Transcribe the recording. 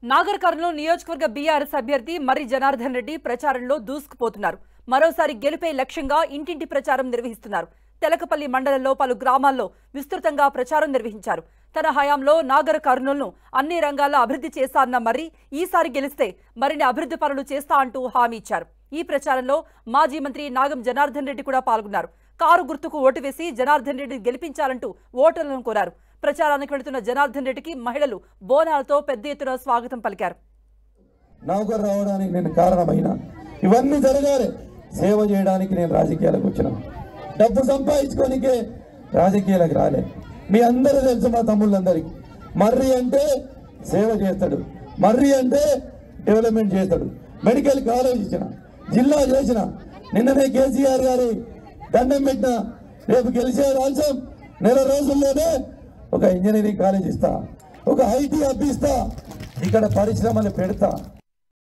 నాగర్ కర్నూలు నియోజకవర్గ బీఆర్ఎస్ అభ్యర్థి మర్రి జనార్దన్ రెడ్డి ప్రచారంలో దూసుకుపోతున్నారు మరోసారి గెలుపే లక్ష్యంగా ఇంటింటి ప్రచారం నిర్వహిస్తున్నారు తెలకపల్లి మండలంలో పలు గ్రామాల్లో విస్తృతంగా ప్రచారం నిర్వహించారు తన హయాంలో నాగర్ కర్నూలును అన్ని రంగాల్లో అభివృద్ధి చేస్తాన్న మర్రి ఈసారి గెలిస్తే మరిన్ని అభివృద్ధి పనులు చేస్తా అంటూ హామీ ఇచ్చారు ఈ ప్రచారంలో మాజీ మంత్రి నాగం జనార్దన్ రెడ్డి కూడా పాల్గొన్నారు కారు గుర్తుకు ఓటు వేసి జనార్దన్ రెడ్డి గెలిపించాలంటూ ఓటర్లను కోరారు ప్రచారానికి వెళుతున్న జనార్దన్ రెడ్డికి మహిళలు బోనాలతో పెద్ద ఎత్తున స్వాగతం పలికారు నౌకరు రావడానికి నేను కారణమైన ఇవన్నీ జరగాలి సేవ చేయడానికి నేను రాజకీయాలకు వచ్చిన డబ్బు సంపాదించుకోనికే రాజకీయాలకు రాలే మీ అందరూ తెలుసు మా తమ్ముళ్ళందరికీ మర్రి అంటే సేవ చేస్తాడు మర్రి అంటే డెవలప్మెంట్ చేస్తాడు మెడికల్ కాలేజ్ ఇచ్చిన జిల్లా చేసిన నిన్ననే కేసీఆర్ గారి దండం పెట్టిన రేపు గెలిచే రాజ్యం నెల రోజుల్లోనే ఒక ఇంజనీరింగ్ కాలేజ్ ఇస్తా ఒక ఐటీ హబ్ ఇస్తా ఇక్కడ పరిశ్రమలు పెడతా